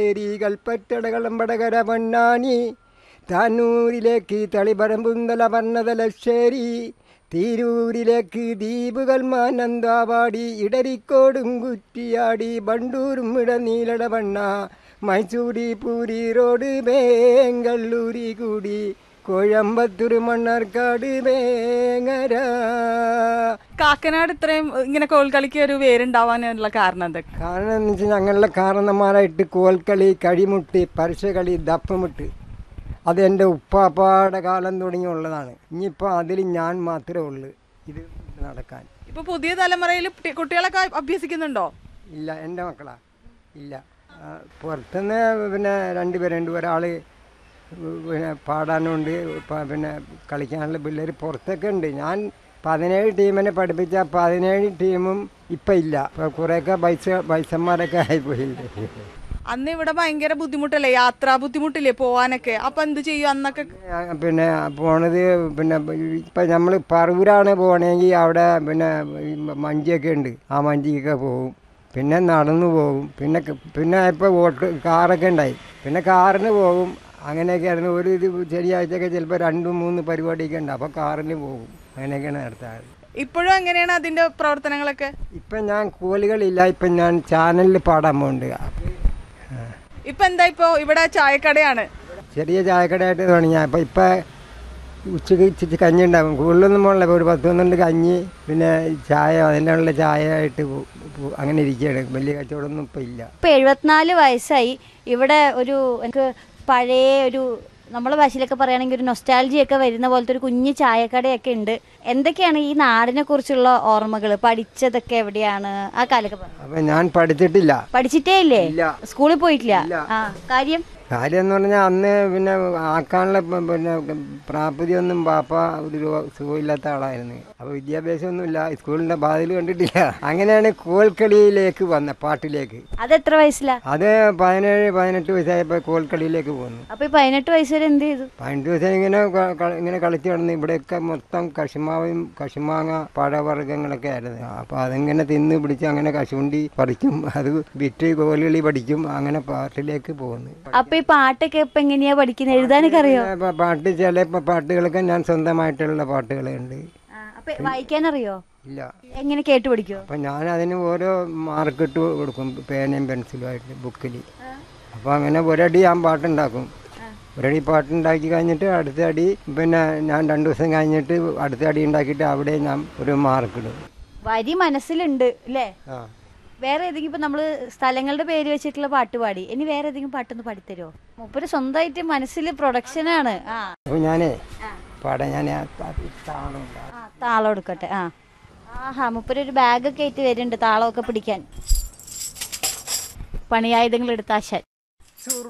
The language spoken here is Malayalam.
കൽപ്പറ്റടകളമ്പടകര പൊന്നാനി താനൂരിലേക്ക് തളിപറമ്പുന്തല പറഞ്ഞതലശ്ശേരി തിരൂരിലേക്ക് ദീപുകൾ മാനന്താവാടി ഇടരിക്കോടും കുറ്റിയാടി ബണ്ടൂരും ഇടനീലട വണ്ണ മൈസൂരി പൂരി റോഡ് ബേങ്കല്ലൂരി കൂടി കോഴമ്പത്തൂർ മണ്ണാർക്കാട് വേങ്ങര കാക്കനാട് ഇത്രയും ഇങ്ങനെ കോൽക്കളിക്ക് ഒരു പേരുണ്ടാവാനുള്ള കാരണം എന്തൊക്കെ കാരണം എന്ന് വെച്ചാൽ ഞങ്ങളുടെ കാരണന്മാരായിട്ട് കോൽക്കളി കഴിമുട്ട് പരശകളി ദപ്പമുട്ട് അത് എൻ്റെ ഉപ്പാപ്പാടെ കാലം തുടങ്ങിയുള്ളതാണ് ഇനിയിപ്പോൾ അതിൽ ഞാൻ മാത്രമേ ഉള്ളൂ ഇത് നടക്കാൻ ഇപ്പൊ പുതിയ തലമുറയിൽ കുട്ടി- കുട്ടികളൊക്കെ അഭ്യസിക്കുന്നുണ്ടോ ഇല്ല എൻ്റെ മക്കളാ ഇല്ല ആ, പുറത്തുനിന്ന് പിന്നെ രണ്ട് പേരുണ്ട് ഒരാൾ പിന്നെ പാടാനുണ്ട് പ- പിന്നെ കളിക്കാനുള്ള പിള്ളേർ പുറത്തൊക്കെ ഉണ്ട് ഞാൻ പതിനേഴ് ടീമിനെ പഠിപ്പിച്ച പതിനേഴ് ടീമും ഇപ്പം ഇല്ല ഇപ്പോൾ കുറേയൊക്കെ പൈസ പൈസന്മാരൊക്കെ ആയിപ്പോയില്ലേ അന്ന് ഇവിടെ ഭയങ്കര ബുദ്ധിമുട്ടല്ലേ യാത്രാ ബുദ്ധിമുട്ടില്ലേ പോവാനൊക്കെ അപ്പൊ എന്ത് ചെയ്യും അന്നൊക്കെ ആ, പിന്നെ പോണത് പിന്നെ ഇപ്പം നമ്മൾ പറവൂരാണ് പോകണമെങ്കിൽ അവിടെ പിന്നെ ഈ മഞ്ചിയൊക്കെ ഉണ്ട് ആ മഞ്ചിക്കൊക്കെ പോകും പിന്നെ നടന്നു പോകും പിന്നെ ക- പിന്നെ ഇപ്പോൾ വോട്ട് കാറൊക്കെ ഉണ്ടായി പിന്നെ കാറിന് പോകും അങ്ങനെയൊക്കെയായിരുന്നു ഒരു ഇത് ശനിയാഴ്ചയൊക്കെ ചിലപ്പോൾ രണ്ടും മൂന്ന് പരിപാടിയൊക്കെ ഉണ്ട് അപ്പോൾ കാറിന് പോകും അങ്ങനെയൊക്കെയാണ് നടത്താറ് ഇപ്പോഴും എങ്ങനെയാണ് അതിന്റെ പ്രവർത്തനങ്ങളൊക്കെ ഇപ്പം ഞാൻ കോലുകളില്ല ഇപ്പം ഞാൻ ചാനലിൽ പാടാൻ പോകുന്നുണ്ട് ആ. ഇപ്പൊ എന്താ ഇപ്പൊ ഇവിടെ ചായക്കടയാണ് ചെറിയ ചായക്കടയായിട്ട് തുടങ്ങി അപ്പോൾ ഇപ്പം ഉച്ചയ്ക്ക് ഇച്ചിരി കഞ്ഞി ഉണ്ടാവും കൂടുതലൊന്നും പോകണില്ല ഇപ്പോൾ ഒരു പത്ത് പന്ത്രണ്ട് കഞ്ഞി പിന്നെ ചായ അതിൻ്റെ ഉള്ള ചായ ആയിട്ട് പോ- പോ- അങ്ങനെ ഇരിക്കുകയാണ് വലിയ കച്ചവടമൊന്നും ഇപ്പം ഇല്ല ഇപ്പൊ എഴുപത്തിനാല് വയസ്സായി ഇവിടെ ഒരു എനിക്ക് പഴയ ഒരു നമ്മളെ ഭാഷയിലൊക്കെ പറയുകയാണെങ്കിൽ ഒരു നൊസ്റ്റാൾജിയൊക്കെ വരുന്ന പോലത്തെ ഒരു കുഞ്ഞു ചായക്കടയൊക്കെ ഉണ്ട് എന്തൊക്കെയാണ് ഈ നാടിനെ കുറിച്ചുള്ള ഓർമ്മകൾ പഠിച്ചതൊക്കെ എവിടെയാണ് ആ കാലൊക്കെ പറ അപ്പം ഞാൻ പഠിച്ചിട്ടില്ല പഠിച്ചിട്ടേ ഇല്ലേ ഇല്ല. സ്കൂളിൽ പോയിട്ടില്ല ഇല്ല. ആ കാര്യം കാര്യം എന്ന് പറഞ്ഞാൽ അന്ന് പിന്നെ ആക്കാനുള്ള പ- പിന്നെ പ്രാപ്തിയൊന്നും പാപ്പ ഒരു രോ- സുഖമില്ലാത്ത ആളായിരുന്നു അപ്പോൾ വിദ്യാഭ്യാസമൊന്നുമില്ല സ്കൂളിൻ്റെ ബാധിൽ കണ്ടിട്ടില്ല അങ്ങനെയാണ് കോൽക്കളിയിലേക്ക് വന്ന പാട്ടിലേക്ക് അത് എത്ര വയസ്സിലാ അത് പതിനേഴ് പതിനെട്ട് വയസ്സായപ്പോൾ കോൽക്കളിയിലേക്ക് പോന്നു അപ്പൊ ഈ പതിനെട്ട് വയസ്സ് വരെ എന്ത് ചെയ്തു പതിനെട്ട് ദിവസം ഇങ്ങനെ ക- ക- ഇങ്ങനെ കളിച്ച് കിടന്ന് ഇവിടെയൊക്കെ മൊത്തം കശുമാവും കശുമാങ്ങ പഴവർഗ്ഗങ്ങളൊക്കെ ആയിരുന്നു അപ്പോൾ അതിങ്ങനെ തിന്ന് പിടിച്ച് അങ്ങനെ കശുവണ്ടി പറിക്കും അത് വിറ്റ് കോലുകളി പഠിക്കും അങ്ങനെ പാട്ടിലേക്ക് പോകുന്നു അപ്പൊ ഈ പാട്ടൊക്കെ ഇപ്പൊ എങ്ങനെയാ പഠിക്കുന്നത് എഴുതാനൊക്കെ അറിയോ പിന്നെ പ- പാട്ട് ചില പ- പാട്ടുകളൊക്കെ ഞാൻ സ്വന്തമായിട്ടുള്ള പാട്ടുകളുണ്ട് ആ, അപ്പൊ വായിക്കാനറിയോ ഇല്ല എങ്ങനെ കേട്ട് പഠിക്കോ അപ്പം ഞാൻ അതിന് ഓരോ മാർക്കിട്ട് കൊടുക്കും പേനയും പെൻസിലുമായിട്ട് ബുക്കിൽ അപ്പോൾ അങ്ങനെ ഒരടി ഞാൻ പാട്ടുണ്ടാക്കും ഒരടി പാട്ടുണ്ടാക്കി കഴിഞ്ഞിട്ട് അടുത്ത അടി പിന്നെ ഞാൻ രണ്ട് ദിവസം കഴിഞ്ഞിട്ട് അടുത്ത അടി ഉണ്ടാക്കിയിട്ട് അവിടെ ഞാൻ ഒരു മാർക്കിടും വരി മനസ്സിലുണ്ട് അല്ലേ ആ വേറെ ഏതെങ്കിലും ഇപ്പൊ നമ്മള് സ്ഥലങ്ങളുടെ പേര് വെച്ചിട്ടുള്ള പാട്ട് പാടി ഇനി വേറെ ഏതെങ്കിലും പാട്ടൊന്ന് പാടിത്തരുമോ മൂപ്പര് സ്വന്തമായിട്ട് മനസ്സിൽ പ്രൊഡക്ഷനാണ് ആ അപ്പോൾ ഞാനേ പാടാം ഞാൻ ആ ത- താളം ആ താളം എടുക്കട്ടെ ആ ആഹാ മൂപ്പര് ഒരു ബാഗൊക്കെ ആയിട്ട് വരുന്നുണ്ട് താളമൊക്കെ പിടിക്കാൻ പണിയായുധങ്ങൾ എടുത്താശാൻ